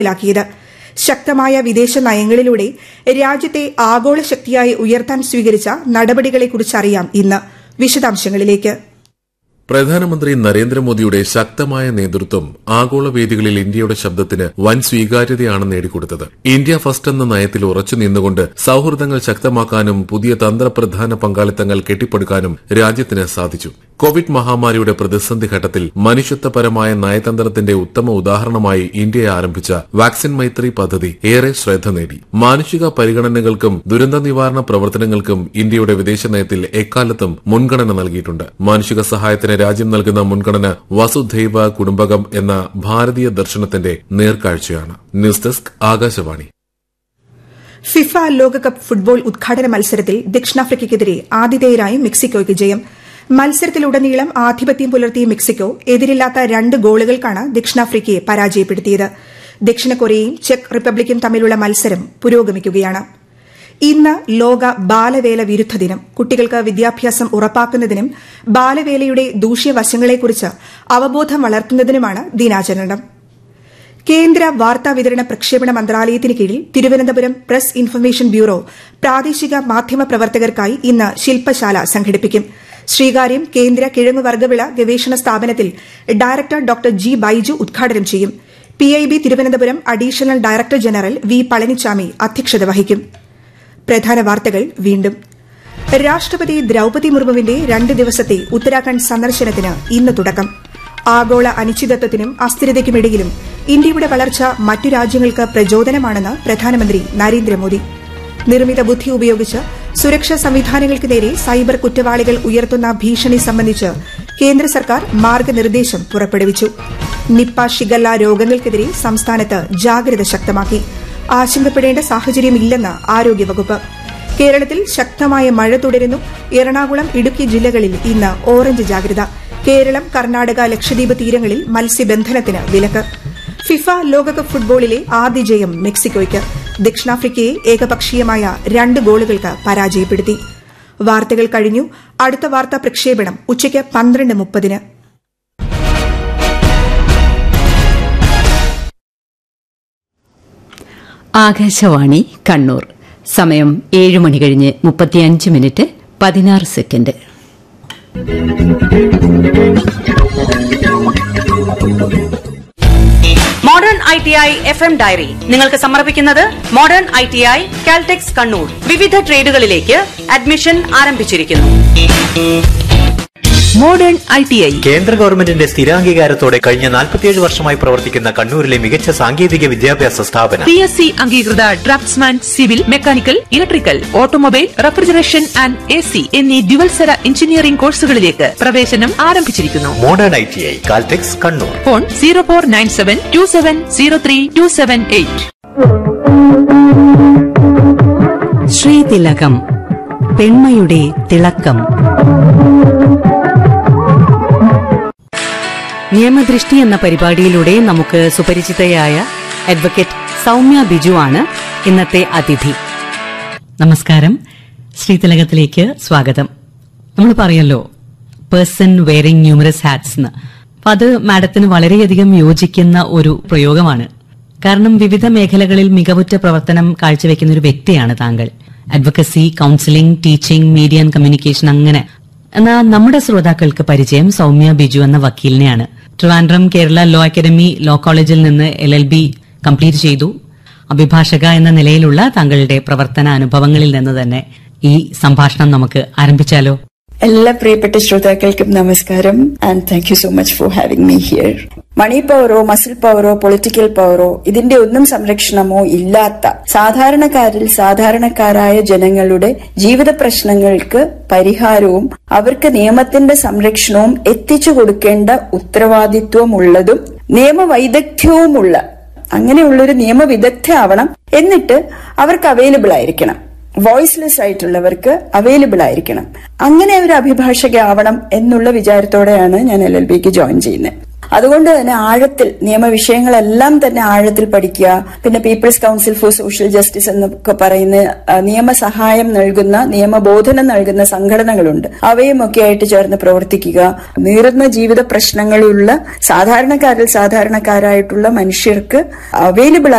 ാക്കിയത് ശക്തമായ വിദേശ നയങ്ങളിലൂടെ രാജ്യത്തെ ആഗോള ശക്തിയായി ഉയർത്താൻ സ്വീകരിച്ച നടപടികളെക്കുറിച്ചറിയാം ഇന്ന് വിശദാംശങ്ങളിലേക്ക് പ്രധാനമന്ത്രി നരേന്ദ്രമോദിയുടെ ശക്തമായ നേതൃത്വം ആഗോള വേദികളിൽ ഇന്ത്യയുടെ ശബ്ദത്തിന് വൻ സ്വീകാര്യതയാണ് നേടിക്കൊടുത്തത് ഇന്ത്യ ഫസ്റ്റ് എന്ന നയത്തിൽ ഉറച്ചു നിന്നുകൊണ്ട് സൌഹൃദങ്ങൾ ശക്തമാക്കാനും പുതിയ തന്ത്രപ്രധാന പങ്കാളിത്തങ്ങൾ കെട്ടിപ്പടുക്കാനും രാജ്യത്തിന് സാധിച്ചു കോവിഡ് മഹാമാരിയുടെ പ്രതിസന്ധി ഘട്ടത്തിൽ മനുഷ്യത്വപരമായ നയതന്ത്രത്തിന്റെ ഉത്തമ ഉദാഹരണമായി ഇന്ത്യ ആരംഭിച്ച വാക്സിൻ മൈത്രി പദ്ധതി ഏറെ ശ്രദ്ധ നേടി മാനുഷിക പരിഗണനകൾക്കും ദുരന്ത നിവാരണ പ്രവർത്തനങ്ങൾക്കും ഇന്ത്യയുടെ വിദേശ നയത്തിൽ എക്കാലത്തും മുൻഗണന നൽകിയിട്ടുണ്ട് മാനുഷിക സഹായത്തിന് രാജ്യം നൽകുന്ന മുൻഗണന വസുധൈവ കുടുംബകം എന്ന ഭാരതീയ ദർശനത്തിന്റെ നേർക്കാഴ്ചയാണ് ന്യൂസ് ഡെസ്ക് ആകാശവാണി ഫിഫ ലോകകപ്പ് ഫുട്ബോൾ ഉദ്ഘാടന മത്സരത്തിൽ ദക്ഷിണാഫ്രിക്കയ്ക്കെതിരെ ആതിഥേയരായ മെക്സിക്കോയ്ക്ക് ജയം മത്സരത്തിലുടനീളം ആധിപത്യം പുലർത്തിയ മെക്സിക്കോ എതിരില്ലാത്ത രണ്ട് ഗോളുകൾക്കാണ് ദക്ഷിണാഫ്രിക്കയെ പരാജയപ്പെടുത്തിയത് ദക്ഷിണ കൊറിയയും ചെക്ക് റിപ്പബ്ലിക്കും തമ്മിലുള്ള മത്സരം പുരോഗമിക്കുകയാണ് ഇന്ന് ലോക ബാലവേല വിരുദ്ധ ദിനം കുട്ടികൾക്ക് വിദ്യാഭ്യാസം ഉറപ്പാക്കുന്നതിനും ബാലവേലയുടെ ദൂഷ്യവശങ്ങളെക്കുറിച്ച് അവബോധം വളർത്തുന്നതിനുമാണ് ദിനാചരണം കേന്ദ്ര വാർത്താവിതരണ പ്രക്ഷേപണ മന്ത്രാലയത്തിന് കീഴിൽ തിരുവനന്തപുരം പ്രസ് ഇൻഫർമേഷൻ ബ്യൂറോ പ്രാദേശിക മാധ്യമ പ്രവർത്തകർക്കായി ഇന്ന് ശില്പശാല സംഘടിപ്പിക്കും ശ്രീകാര്യം കേന്ദ്ര കിഴങ്ങുവർഗ്ഗവിള ഗവേഷണ സ്ഥാപനത്തിൽ ഡയറക്ടർ ഡോക്ടർ ജി ബൈജു ഉദ്ഘാടനം ചെയ്യും PIB Thiruvananthapuram additional director general V Palanichami അധ്യക്ഷത വഹിക്കും പ്രധാന വാർത്തകൾ വീണ്ടും രാഷ്ട്രപതി ദ്രൌപതി മുർമുവിന്റെ രണ്ട് ദിവസത്തെ ഉത്തരാഖണ്ഡ് സന്ദർശനത്തിന് ഇന്ന് തുടക്കം ആഗോള അനിശ്ചിതത്വത്തിനും അസ്ഥിരതയ്ക്കുമിടയിലും ഇന്ത്യയുടെ വളർച്ച മറ്റു രാജ്യങ്ങൾക്ക് പ്രചോദനമാണെന്ന് പ്രധാനമന്ത്രി നരേന്ദ്രമോദി നിർമ്മിത ബുദ്ധി ഉപയോഗിച്ച് സുരക്ഷാ സംവിധാനങ്ങൾക്ക് നേരെ സൈബർ കുറ്റവാളികൾ ഉയർത്തുന്ന ഭീഷണി സംബന്ധിച്ച് കേന്ദ്ര സർക്കാർ മാർഗനിർദ്ദേശം പുറപ്പെടുവിച്ചു നിപ്പ ഷിഗല്ല രോഗങ്ങൾക്കെതിരെ സംസ്ഥാനത്ത് ജാഗ്രത ശക്തമാക്കി ആശങ്കപ്പെടേണ്ട സാഹചര്യമില്ലെന്ന് ആരോഗ്യവകുപ്പ് കേരളത്തിൽ ശക്തമായ മഴ തുടരുന്നു എറണാകുളം ഇടുക്കി ജില്ലകളിൽ ഇന്ന് ഓറഞ്ച് ജാഗ്രത കേരളം കർണാടക ലക്ഷദ്വീപ് തീരങ്ങളിൽ മത്സ്യബന്ധനത്തിന് വിലക്ക് ഫിഫ ലോകകപ്പ് ഫുട്ബോളിലെ ആദ്യ ജയം മെക്സിക്കോയ്ക്ക് ദക്ഷിണാഫ്രിക്കയെ ഏകപക്ഷീയമായ രണ്ട് ഗോളുകൾക്ക് പരാജയപ്പെടുത്തി വാർത്തകൾ കഴിഞ്ഞു അടുത്ത വാർത്താ പ്രക്ഷേപണം ഉച്ചയ്ക്ക് പന്ത്രണ്ട് മുപ്പതിന് ആകാശവാണി കണ്ണൂർ സമയം ഏഴ് മണി കഴിഞ്ഞ് മുപ്പത്തിയഞ്ച് മിനിറ്റ് പതിനാറ് second modern I T I F M diary നിങ്ങൾക്ക് സമർപ്പിക്കുന്നത് modern I T I Caltex Kannur വിവിധ ട്രേഡുകളിലേക്ക് അഡ്മിഷൻ ആരംഭിച്ചിരിക്കുന്നു മോഡേൺ ഐ ടി ഐ കേന്ദ്ര ഗവൺമെന്റിന്റെ സ്ഥിരാംഗീകാരത്തോടെ കഴിഞ്ഞ 47 വർഷമായി പ്രവർത്തിക്കുന്ന കണ്ണൂരിലെ മികച്ച സാങ്കേതിക വിദ്യാഭ്യാസ സ്ഥാപനം പി എസ് സി അംഗീകൃത draftsman civil mechanical electrical automobile refrigeration and A C എന്നീ ഡ്യുവൽസര എഞ്ചിനീയറിംഗ് കോഴ്സുകളിലേക്ക് പ്രവേശനം ആരംഭിച്ചിരിക്കുന്നു modern I T I Caltex Kannur phone zero four nine seven two seven zero three two seven eight ശ്രീതിലകം പെൺമയുടെ തിളക്കം നിയമദൃഷ്ടി എന്ന പരിപാടിയിലൂടെ നമുക്ക് സുപരിചിതയായ അഡ്വക്കേറ്റ് സൗമ്യ ബിജു ആണ് ഇന്നത്തെ അതിഥി നമസ്കാരം ശ്രീതിലകത്തിലേക്ക് സ്വാഗതം നമ്മൾ പറയല്ലോ പേഴ്സൺ വെയറിംഗ് ന്യൂമറസ് ഹാറ്റ്സ് എന്ന് അപ്പൊ അത് മാഡത്തിന് വളരെയധികം യോജിക്കുന്ന ഒരു പ്രയോഗമാണ് കാരണം വിവിധ മേഖലകളിൽ മികവുറ്റ പ്രവർത്തനം കാഴ്ചവെക്കുന്ന ഒരു വ്യക്തിയാണ് താങ്കൾ advocacy counselling teaching media and communication അങ്ങനെ എന്നാൽ നമ്മുടെ ശ്രോതാക്കൾക്ക് പരിചയം സൗമ്യ ബിജു എന്ന വക്കീലിനെയാണ് Trivandrum Kerala law academy law കോളേജിൽ നിന്ന് എൽ എൽ ബി കംപ്ലീറ്റ് ചെയ്തു അഭിഭാഷക എന്ന നിലയിലുള്ള താങ്കളുടെ പ്രവർത്തന അനുഭവങ്ങളിൽ നിന്ന് തന്നെ ഈ സംഭാഷണം നമുക്ക് ആരംഭിച്ചാലോ എല്ലാ പ്രിയപ്പെട്ട ശ്രോതാക്കൾക്കും നമസ്കാരം and thank you so much for having me here money പവറോ മസിൽ പവറോ പൊളിറ്റിക്കൽ പവറോ ഇതിന്റെ ഒന്നും സംരക്ഷണമോ ഇല്ലാത്ത സാധാരണക്കാരിൽ സാധാരണക്കാരായ ജനങ്ങളുടെ ജീവിത പ്രശ്നങ്ങൾക്ക് പരിഹാരവും അവർക്ക് നിയമത്തിന്റെ സംരക്ഷണവും എത്തിച്ചു കൊടുക്കേണ്ട ഉത്തരവാദിത്വമുള്ളതും നിയമവൈദഗ്ധ്യവുമുള്ള അങ്ങനെയുള്ളൊരു നിയമവിദഗ്ധ ആവണം എന്നിട്ട് അവർക്ക് അവൈലബിൾ ആയിരിക്കണം വോയിസ്ലെസ് ആയിട്ടുള്ളവർക്ക് അവൈലബിൾ ആയിരിക്കണം അങ്ങനെ ഒരു അഭിഭാഷക ആവണം എന്നുള്ള വിചാരത്തോടെയാണ് ഞാൻ എൽ എൽ ബിക്ക് ജോയിൻ ചെയ്യുന്നത് അതുകൊണ്ട് തന്നെ ആഴത്തിൽ നിയമവിഷയങ്ങളെല്ലാം തന്നെ ആഴത്തിൽ പഠിക്കുക പിന്നെ people's council for social justice എന്നൊക്കെ പറയുന്ന ആ, നിയമസഹായം നൽകുന്ന നിയമബോധനം നൽകുന്ന സംഘടനകളുണ്ട് അവയുമൊക്കെ ആയിട്ട് ചേർന്ന് പ്രവർത്തിക്കുക നീറുന്ന ജീവിത പ്രശ്നങ്ങളുള്ള സാധാരണക്കാരിൽ സാധാരണക്കാരായിട്ടുള്ള മനുഷ്യർക്ക് അവൈലബിൾ